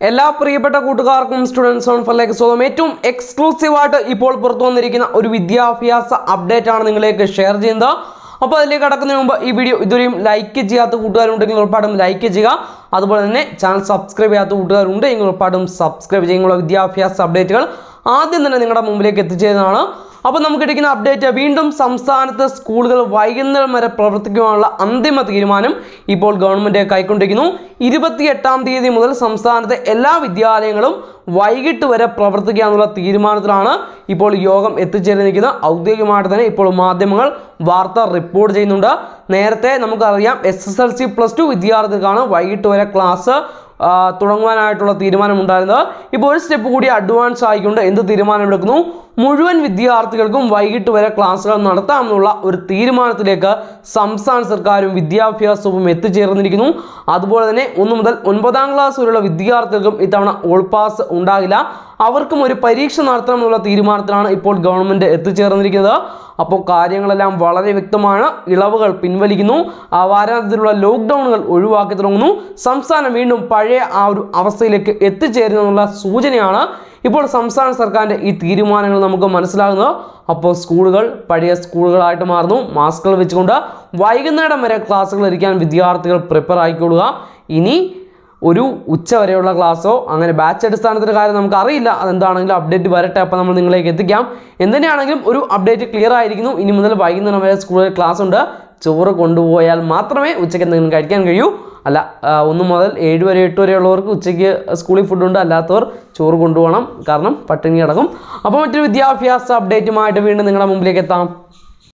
എല്ലാ പ്രിയപ്പെട്ട കൂട്ടുകാർക്കും സ്റ്റുഡൻസ് ഓൺ ഫറിലേക്ക് സ്വാഗതം ഏറ്റവും എക്സ്ക്ലൂസീവ് ആയിട്ട് ഇപ്പോൾ പുറത്തു വന്നിരിക്കുന്ന ഒരു വിദ്യാഭ്യാസ അപ്ഡേറ്റ് ആണ് നിങ്ങളിലേക്ക് ഷെയർ ചെയ്യുന്നത് അപ്പോൾ അതിലേക്ക് കടക്കുന്നതിന് മുമ്പ് ഈ വീഡിയോ ഇതുവരെയും ലൈക്ക് ചെയ്യാത്ത കൂട്ടുകാരുണ്ടെങ്കിൽ ഉറപ്പായിട്ടും ലൈക്ക് ചെയ്യുക അതുപോലെ തന്നെ ചാനൽ സബ്സ്ക്രൈബ് ചെയ്യാത്ത കൂട്ടുകാരുണ്ട് എങ്കിൽ ഉറപ്പായിട്ടും സബ്സ്ക്രൈബ് ചെയ്യുന്ന വിദ്യാഭ്യാസ അപ്ഡേറ്റുകൾ ആദ്യം തന്നെ നിങ്ങളുടെ മുമ്പിലേക്ക് എത്തിച്ചേരുന്നതാണ് അപ്പോൾ നമുക്ക് കിട്ടിക്കുന്ന അപ്ഡേറ്റ് വീണ്ടും സംസ്ഥാനത്ത് സ്കൂളുകൾ വൈകുന്നേരം വരെ പ്രവർത്തിക്കുവാനുള്ള അന്തിമ തീരുമാനം ഇപ്പോൾ ഗവൺമെൻറ് കൈക്കൊണ്ടിരിക്കുന്നു ഇരുപത്തിയെട്ടാം തീയതി മുതൽ സംസ്ഥാനത്തെ എല്ലാ വിദ്യാലയങ്ങളും വൈകിട്ട് വരെ പ്രവർത്തിക്കാനുള്ള തീരുമാനത്തിലാണ് ഇപ്പോൾ യോഗം എത്തിച്ചേർന്നിരിക്കുന്നത് ഔദ്യോഗികമായിട്ട് തന്നെ ഇപ്പോൾ മാധ്യമങ്ങൾ വാർത്ത റിപ്പോർട്ട് ചെയ്യുന്നുണ്ട് നേരത്തെ നമുക്കറിയാം S S L C plus two വിദ്യാർത്ഥികൾക്കാണ് വൈകിട്ട് വരെ ക്ലാസ് ആ, തുടങ്ങുവാനായിട്ടുള്ള തീരുമാനമുണ്ടായിരുന്നത് ഇപ്പോൾ ഒരു സ്റ്റെപ്പ് കൂടി അഡ്വാൻസ് ആയിക്കൊണ്ട് എന്ത് തീരുമാനമെടുക്കുന്നു മുഴുവൻ വിദ്യാർത്ഥികൾക്കും വൈകിട്ട് വരെ ക്ലാസ്സുകൾ നടത്താമെന്നുള്ള ഒരു തീരുമാനത്തിലേക്ക് സംസ്ഥാന സർക്കാരും വിദ്യാഭ്യാസവും എത്തിച്ചേർന്നിരിക്കുന്നു അതുപോലെ തന്നെ ഒന്ന് മുതൽ ഒൻപതാം ക്ലാസ് വരെയുള്ള വിദ്യാർത്ഥികൾക്കും ഇത്തവണ ഓൾ പാസ് ഉണ്ടാകില്ല അവർക്കും ഒരു പരീക്ഷ നടത്തണമെന്നുള്ള തീരുമാനത്തിലാണ് ഇപ്പോൾ ഗവൺമെൻറ് എത്തിച്ചേർന്നിരിക്കുന്നത് അപ്പോൾ കാര്യങ്ങളെല്ലാം വളരെ വ്യക്തമാണ് ഇളവുകൾ പിൻവലിക്കുന്നു ആ വാരാന്ത്യത്തിലുള്ള ലോക്ക്ഡൗണുകൾ ഒഴിവാക്കി തുടങ്ങുന്നു സംസ്ഥാനം വീണ്ടും പഴയ ആ ഒരു അവസ്ഥയിലേക്ക് എത്തിച്ചേരുന്നുള്ള സൂചനയാണ് ഇപ്പോൾ സംസ്ഥാന സർക്കാരിൻ്റെ ഈ തീരുമാനങ്ങൾ നമുക്ക് മനസ്സിലാകുന്നത് അപ്പോൾ സ്കൂളുകൾ പഴയ സ്കൂളുകളായിട്ട് മാറുന്നു മാസ്കുകൾ വെച്ചുകൊണ്ട് വൈകുന്നേരം വരെ ക്ലാസ്സുകൾ ഇരിക്കാൻ വിദ്യാർത്ഥികൾ പ്രിപ്പയർ ആയിക്കൊള്ളുക ഇനി ഒരു ഉച്ച വരെയുള്ള ക്ലാസ്സോ അങ്ങനെ ബാച്ച് അടിസ്ഥാനത്തിൻ്റെ കാര്യം നമുക്ക് അറിയില്ല അതെന്താണെങ്കിലും അപ്ഡേറ്റ് വരട്ടെ അപ്പോൾ നമ്മൾ നിങ്ങളിലേക്ക് എത്തിക്കാം എന്തിനാണെങ്കിലും ഒരു അപ്ഡേറ്റ് ക്ലിയർ ആയിരിക്കുന്നു ഇനി മുതൽ വൈകുന്നേരം വരെ സ്കൂളിൽ ക്ലാസ് ഉണ്ട് ചോറ് കൊണ്ടുപോയാൽ മാത്രമേ ഉച്ചയ്ക്ക് എന്തെങ്കിലും കഴിക്കാൻ കഴിയൂ അല്ല ആ, ഒന്ന് മുതൽ ഏഴ് വരെ എട്ട് വരെ ഉള്ളവർക്ക് ഉച്ചയ്ക്ക് സ്കൂളിൽ ഫുഡുണ്ട് അല്ലാത്തവർ ചോറ് കൊണ്ടുപോകണം കാരണം പട്ടിണി കിടക്കും അപ്പോൾ മറ്റൊരു വിദ്യാഭ്യാസ അപ്ഡേറ്റുമായിട്ട് വീണ്ടും നിങ്ങളുടെ മുമ്പിലേക്ക് എത്താം